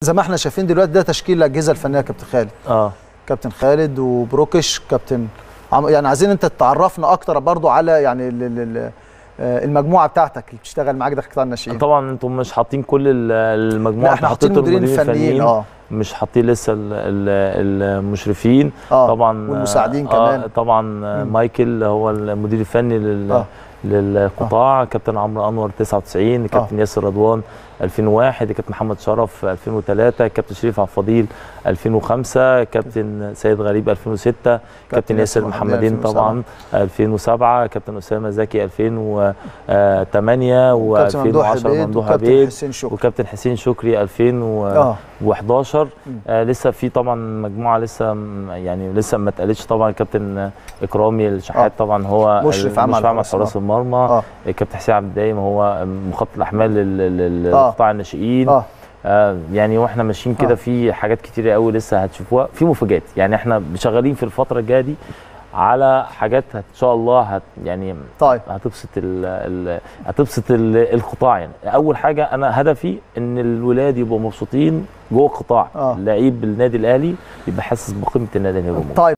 زي ما احنا شايفين دلوقتي ده تشكيل الاجهزه الفنيه يا كابتن خالد اه كابتن خالد وبروكش كابتن عم- يعني عايزين انت تعرفنا اكتر برضو على يعني ال- ال- ال- آه، المجموعه بتاعتك اللي بتشتغل معاك داخل قطاع الناشئين طبعا انتم مش حاطين كل ال- المجموعه لا احنا انتوا حاطين حطيتوا مديرين فنيين اه مش حاطين لسه ال- ال- المشرفين اه طبعا والمساعدين آه كمان طبعا آه، مم. مايكل هو المدير الفني لل آه. للقطاع كابتن عمرو انور 99 كابتن ياسر رضوان 2001 كابتن محمد شرف 2003 كابتن شريف عبد الفضيل 2005 كابتن سيد غريب 2006 كابتن ياسر محمدين 2007. طبعا 2007 كابتن اسامه زكي 2008 وكابتن ممدوح و2010 عبيد ممدوح وكابتن عبيد حسين شكري وكابتن حسين شكري 2011 اه مم. آه لسه في طبعا مجموعه لسه م- يعني لسه ما اتقالتش طبعا كابتن اكرامي الشحات آه. طبعا هو مشرف عام على على حراس حراس المرمى اه كابتن حسين عبد الدايم هو مخطط الاحمال لل- لل- آه. لقطاع الناشئين اه آه يعني واحنا ماشيين كده آه. في حاجات كتيره قوي لسه هتشوفوها في مفاجات يعني احنا شغالين في الفتره الجايه دي على حاجات هت- ان شاء الله هت يعني طيب هتبسط ال ال هتبسط ال القطاع يعني اول حاجه انا هدفي ان الولاد يبقوا مبسوطين جوه القطاع آه. لعيب النادي الاهلي يبقى حاسس بقيمه النادي الاهلي طيب